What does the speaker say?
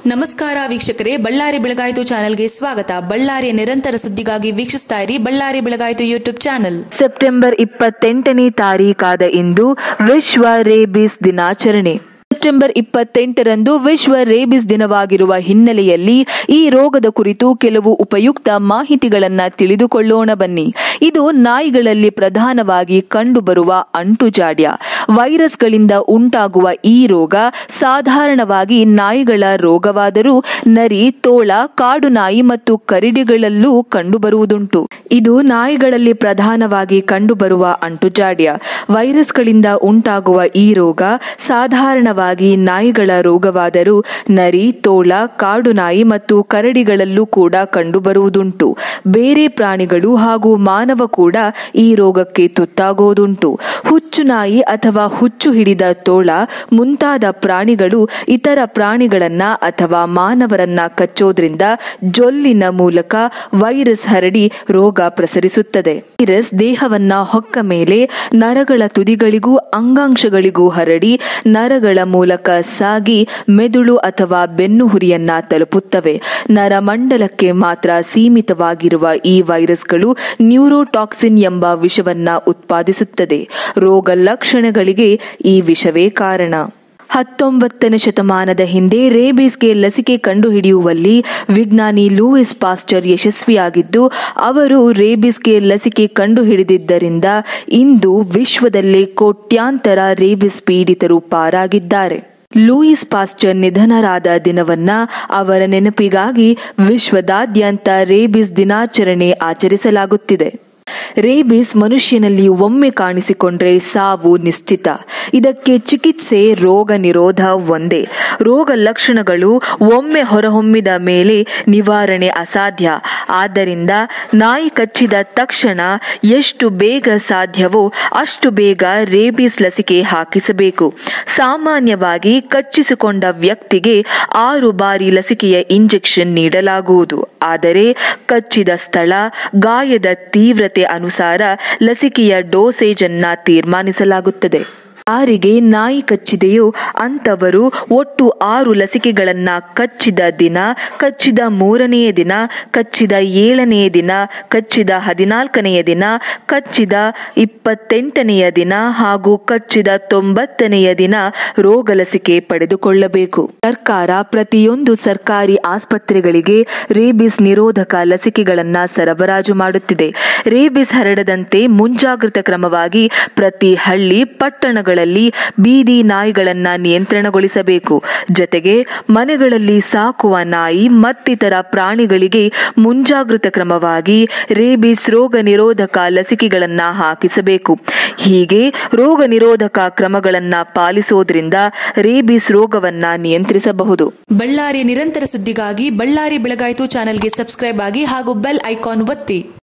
ನಮಸ್ಕಾರ ವೀಕ್ಷಕರೇ ಬಳ್ಳಾರಿ ಬೆಳಗಾಯಿತು ಚಾನೆಲ್ಗೆ ಸ್ವಾಗತ ಬಳ್ಳಾರಿಯ ನಿರಂತರ ಸುದ್ದಿಗಾಗಿ ವೀಕ್ಷಿಸ್ತಾ ಇರಿ ಬಳ್ಳಾರಿ ಬೆಳಗಾಯಿತು ಯೂಟ್ಯೂಬ್ ಚಾನೆಲ್ ಸೆಪ್ಟೆಂಬರ್ ಇಪ್ಪತ್ತೆಂಟನೇ ತಾರೀಕಾದ ಇಂದು ವಿಶ್ವ ರೇಬಿಸ್ ದಿನಾಚರಣೆ ಸೆಪ್ಟೆಂಬರ್ ಇಪ್ಪತ್ತೆಂಟರಂದು ವಿಶ್ವ ರೇಬಿಸ್ ದಿನವಾಗಿರುವ ಹಿನ್ನೆಲೆಯಲ್ಲಿ ಈ ರೋಗದ ಕುರಿತು ಕೆಲವು ಉಪಯುಕ್ತ ಮಾಹಿತಿಗಳನ್ನ ತಿಳಿದುಕೊಳ್ಳೋಣ ಬನ್ನಿ ಇದು ನಾಯಿಗಳಲ್ಲಿ ಪ್ರಧಾನವಾಗಿ ಕಂಡುಬರುವ ಅಂಟುಜಾಡ್ಯ ವೈರಸ್ಗಳಿಂದ ಉಂಟಾಗುವ ಈ ರೋಗ ಸಾಧಾರಣವಾಗಿ ನಾಯಿಗಳ ರೋಗವಾದರೂ ನರಿ ತೋಳ ಕಾಡು ನಾಯಿ ಮತ್ತು ಕರಿಡಿಗಳಲ್ಲೂ ಕಂಡುಬರುವುದುಂಟು ಇದು ನಾಯಿಗಳಲ್ಲಿ ಪ್ರಧಾನವಾಗಿ ಕಂಡುಬರುವ ಅಂಟುಜಾಡ್ಯ ವೈರಸ್ಗಳಿಂದ ಉಂಟಾಗುವ ಈ ರೋಗ ಸಾಧಾರಣವಾಗಿ ನಾಯಿಗಳ ರೋಗವಾದರೂ ನರಿ ತೋಳ ಕಾಡು ನಾಯಿ ಮತ್ತು ಕರಡಿಗಳಲ್ಲೂ ಕೂಡ ಕಂಡುಬರುವುದುಂಟು ಬೇರೆ ಪ್ರಾಣಿಗಳು ಹಾಗೂ ಮಾನವ ಕೂಡ ಈ ರೋಗಕ್ಕೆ ತುತ್ತಾಗುವುದುಂಟು ಹುಚ್ಚು ನಾಯಿ ಅಥವಾ ಹುಚ್ಚು ಹಿಡಿದ ತೋಳ ಮುಂತಾದ ಪ್ರಾಣಿಗಳು ಇತರ ಪ್ರಾಣಿಗಳನ್ನ ಅಥವಾ ಮಾನವರನ್ನ ಕಚ್ಚೋದ್ರಿಂದ ಜೊಲ್ಲಿನ ಮೂಲಕ ವೈರಸ್ ಹರಡಿ ರೋಗ ಪ್ರಸರಿಸುತ್ತದೆ ವೈರಸ್ ದೇಹವನ್ನ ಹೊಕ್ಕ ಮೇಲೆ ನರಗಳ ತುದಿಗಳಿಗೂ ಅಂಗಾಂಶಗಳಿಗೂ ಹರಡಿ ನರಗಳ ಮೂಲಕ ಸಾಗಿ ಮೆದುಳು ಅಥವಾ ಬೆನ್ನುಹುರಿಯನ್ನ ತಲುಪುತ್ತವೆ ನರಮಂಡಲಕ್ಕೆ ಮಾತ್ರ ಸೀಮಿತವಾಗಿರುವ ಈ ವೈರಸ್ಗಳು ನ್ಯೂರೋಟಾಕ್ಸಿನ್ ಎಂಬ ವಿಷವನ್ನ ಉತ್ಪಾದಿಸುತ್ತದೆ ರೋಗ ಲಕ್ಷಣಗಳಿಗೆ ಈ ವಿಷವೇ ಕಾರಣ ಹತ್ತೊಂಬತ್ತನೇ ಶತಮಾನದ ಹಿಂದೆ ರೇಬೀಸ್ಗೆ ಲಸಿಕೆ ಕಂಡುಹಿಡಿಯುವಲ್ಲಿ ವಿಜ್ಞಾನಿ ಲೂಯಿಸ್ ಪಾಸ್ಚರ್ ಯಶಸ್ವಿಯಾಗಿದ್ದು ಅವರು ರೇಬೀಸ್ಗೆ ಲಸಿಕೆ ಕಂಡುಹಿಡಿದಿದ್ದರಿಂದ ಇಂದು ವಿಶ್ವದಲ್ಲೇ ಕೋಟ್ಯಾಂತರ ರೇಬಿಸ್ ಪೀಡಿತರು ಪಾರಾಗಿದ್ದಾರೆ ಲೂಯಿಸ್ ಪಾಸ್ಚರ್ ನಿಧನರಾದ ದಿನವನ್ನ ಅವರ ನೆನಪಿಗಾಗಿ ವಿಶ್ವದಾದ್ಯಂತ ರೇಬಿಸ್ ದಿನಾಚರಣೆ ಆಚರಿಸಲಾಗುತ್ತಿದೆ ರೇಬಿಸ್ ಮನುಷ್ಯನಲ್ಲಿ ಒಮ್ಮೆ ಕಾಣಿಸಿಕೊಂಡ್ರೆ ಸಾವು ನಿಶ್ಚಿತ ಇದಕ್ಕೆ ಚಿಕಿತ್ಸೆ ರೋಗ ನಿರೋಧ ಒಂದೇ ರೋಗ ಲಕ್ಷಣಗಳು ಒಮ್ಮೆ ಹೊರಹೊಮ್ಮಿದ ಮೇಲೆ ನಿವಾರಣೆ ಅಸಾಧ್ಯ ಆದ್ದರಿಂದ ನಾಯಿ ಕಚ್ಚಿದ ತಕ್ಷಣ ಎಷ್ಟು ಬೇಗ ಸಾಧ್ಯವೋ ಅಷ್ಟು ಬೇಗ ರೇಬಿಸ್ ಲಸಿಕೆ ಹಾಕಿಸಬೇಕು ಸಾಮಾನ್ಯವಾಗಿ ಕಚ್ಚಿಸಿಕೊಂಡ ವ್ಯಕ್ತಿಗೆ ಆರು ಬಾರಿ ಲಸಿಕೆಯ ಇಂಜೆಕ್ಷನ್ ನೀಡಲಾಗುವುದು ಆದರೆ ಕಚ್ಚಿದ ಸ್ಥಳ ಗಾಯದ ತೀವ್ರತೆ ಅನುಸಾರ ಲಸಿಕೆಯ ಡೋಸೇಜ್ ಅನ್ನ ತೀರ್ಮಾನಿಸಲಾಗುತ್ತದೆ ಯಾರಿಗೆ ನಾಯಿ ಕಚ್ಚಿದೆಯೋ ಅಂತವರು ಒಟ್ಟು ಆರು ಲಸಿಕೆಗಳನ್ನ ಕಚ್ಚಿದ ದಿನ ಕಚ್ಚಿದ ಮೂರನೆಯ ದಿನ ಕಚ್ಚಿದ ಏಳನೆಯ ದಿನ ಕಚ್ಚಿದ ಹದಿನಾಲ್ಕನೆಯ ದಿನ ಕಚ್ಚಿದ ಇಪ್ಪತ್ತೆಂಟನೆಯ ದಿನ ಹಾಗೂ ಕಚ್ಚಿದ ತೊಂಬತ್ತನೆಯ ದಿನ ರೋಗ ಲಸಿಕೆ ಪಡೆದುಕೊಳ್ಳಬೇಕು ಸರ್ಕಾರ ಪ್ರತಿಯೊಂದು ಸರ್ಕಾರಿ ಆಸ್ಪತ್ರೆಗಳಿಗೆ ರೇಬಿಸ್ ನಿರೋಧಕ ಲಸಿಕೆಗಳನ್ನ ಸರಬರಾಜು ಮಾಡುತ್ತಿದೆ ರೇಬಿಸ್ ಹರಡದಂತೆ ಮುಂಜಾಗ್ರತಾ ಕ್ರಮವಾಗಿ ಪ್ರತಿ ಹಳ್ಳಿ ಪಟ್ಟಣಗಳ ಬೀದಿ ನಾಯಿಗಳನ್ನ ನಿಯಂತ್ರಣಗೊಳಿಸಬೇಕು ಜೊತೆಗೆ ಮನೆಗಳಲ್ಲಿ ಸಾಕುವ ನಾಯಿ ಮತ್ತಿತರ ಪ್ರಾಣಿಗಳಿಗೆ ಮುಂಜಾಗೃತ ಕ್ರಮವಾಗಿ ರೇಬಿಸ್ ರೋಗ ನಿರೋಧಕ ಲಸಿಕೆಗಳನ್ನ ಹಾಕಿಸಬೇಕು ಹೀಗೆ ರೋಗ ನಿರೋಧಕ ಕ್ರಮಗಳನ್ನ ಪಾಲಿಸೋದ್ರಿಂದ ರೇಬಿಸ್ ರೋಗವನ್ನ ನಿಯಂತ್ರಿಸಬಹುದು ಬಳ್ಳಾರಿಯ ನಿರಂತರ ಸುದ್ದಿಗಾಗಿ ಬಳ್ಳಾರಿ ಬೆಳಗಾಯಿತು ಚಾನೆಲ್ಗೆ ಸಬ್ಸ್ಕ್ರೈಬ್ ಆಗಿ ಹಾಗೂ ಬೆಲ್ ಐಕಾನ್ ಒತ್ತಿ